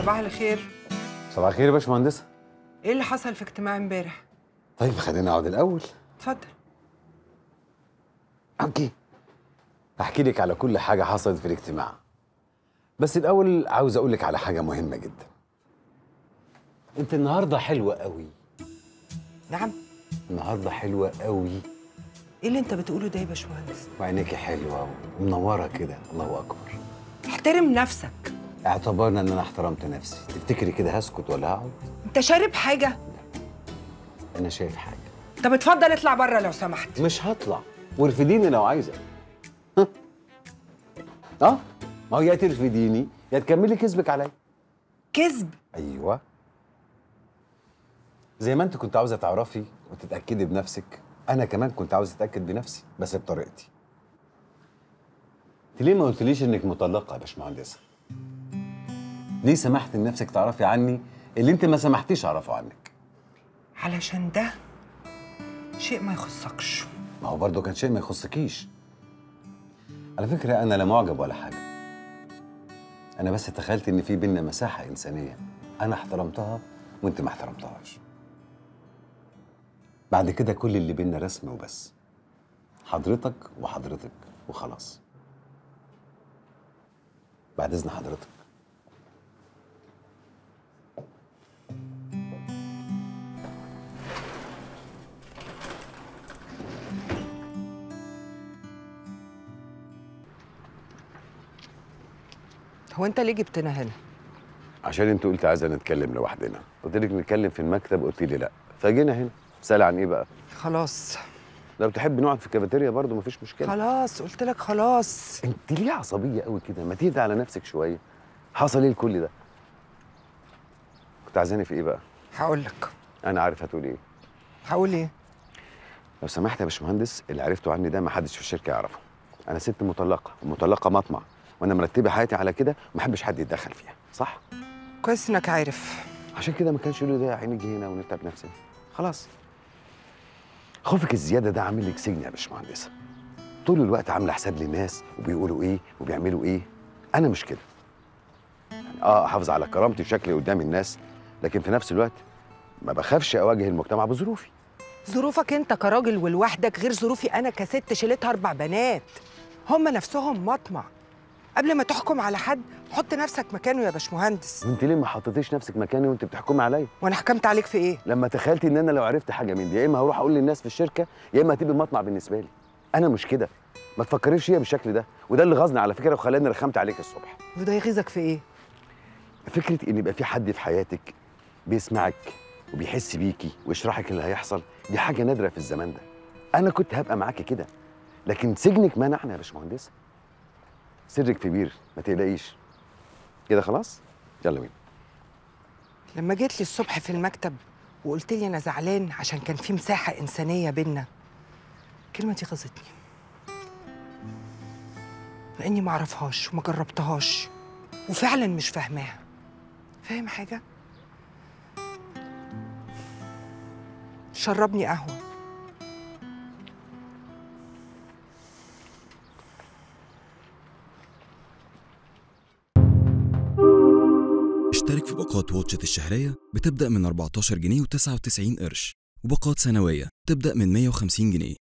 صباح الخير صباح الخير يا باشمهندسة ايه اللي حصل في اجتماع امبارح طيب خلينا اقعد الاول اتفضل اوكي احكي لك على كل حاجه حصلت في الاجتماع بس الاول عاوز اقول لك على حاجه مهمه جدا انت النهارده حلوه قوي نعم النهارده حلوه قوي ايه اللي انت بتقوله ده يا باشمهندس وعينيكي حلوه ومنوره كده الله اكبر احترم نفسك اعتبرنا ان انا احترمت نفسي تفتكري كده هسكت ولا هقعد انت شارب حاجه انا شايف حاجه طب اتفضل اطلع بره لو سمحت مش هطلع وارفديني لو عايزه ها؟ اه ما هو يا ترفديني يا تكملي كذبك عليا كذب ايوه زي ما انت كنت عاوزه تعرفي وتتاكدي بنفسك انا كمان كنت عاوز اتاكد بنفسي بس بطريقتي انت ليه ما قلتليش انك مطلقه يا باشمهندسه ليه سمحت لنفسك تعرفي عني اللي انت ما سمحتيش اعرفه عنك علشان ده شيء ما يخصكش ما هو برضه كان شيء ما يخصكيش على فكره انا لا معجب ولا حاجه انا بس تخيلت ان في بينا مساحه انسانيه انا احترمتها وانت ما احترمتهاش بعد كده كل اللي بينا رسم وبس حضرتك وحضرتك وخلاص بعد اذن حضرتك هو انت ليه جبتنا هنا عشان انت قلت عايزه نتكلم لوحدنا قلت لك نتكلم في المكتب قلت لي لا فجينا هنا سأل عن ايه بقى خلاص لو تحب نقعد في الكافيتيريا برضه مفيش مشكله خلاص قلت لك خلاص انت ليه عصبيه قوي كده ما تهدى على نفسك شويه حصل ايه لكل ده كنت عايزاني في ايه بقى هقول لك انا عارف هتقول ايه هقول ايه لو سمحت يا باشمهندس اللي عرفته عني ده ما حدش في الشركه يعرفه انا ست مطلقه ومطلقه مطمع وانا مرتبه حياتي على كده ما احبش حد يتدخل فيها صح كويس انك عارف عشان كده ما كانش يقول لي ده عيني هنا ونتعب نفسنا خلاص خوفك الزياده ده عامل لك سجن يا باشمهندسه طول الوقت عامله حساب للناس وبيقولوا ايه وبيعملوا ايه انا مش كده يعني اه احافظ على كرامتي وشكلي قدام الناس لكن في نفس الوقت ما بخافش اواجه المجتمع بظروفي ظروفك انت كراجل ولوحدك غير ظروفي انا كست شيلتها اربع بنات هم نفسهم مطمع قبل ما تحكم على حد حط نفسك مكانه يا باشمهندس وانت ليه ما حطيتيش نفسك مكاني وانت بتحكمي عليا وانا حكمت عليك في ايه لما تخيلتي ان انا لو عرفت حاجه من دي يا اما هروح اقول للناس في الشركه يا اما هتبقى مطمع بالنسبه لي انا مش كده ما تفكريش فيها بالشكل ده وده اللي غزني على فكره وخلاني رخمت عليك الصبح وده يغيظك في ايه فكره ان يبقى في حد في حياتك بيسمعك وبيحس بيكي ويشرحك اللي هيحصل دي حاجه نادره في الزمان ده انا كنت هبقى معاكي كده لكن سجنك منعنا يا باشمهندسه سرك كبير ما تقلقيش كده خلاص يلا بينا لما جيت لي الصبح في المكتب وقلت لي انا زعلان عشان كان في مساحه انسانيه بينا الكلمه دي غيظتني لاني ما اعرفهاش وما جربتهاش وفعلا مش فاهماها فاهم حاجه شربني قهوه اشترك في باقات واتشت الشهرية بتبدأ من 14 جنيه و99 قرش وباقات سنوية تبدأ من 150 جنيه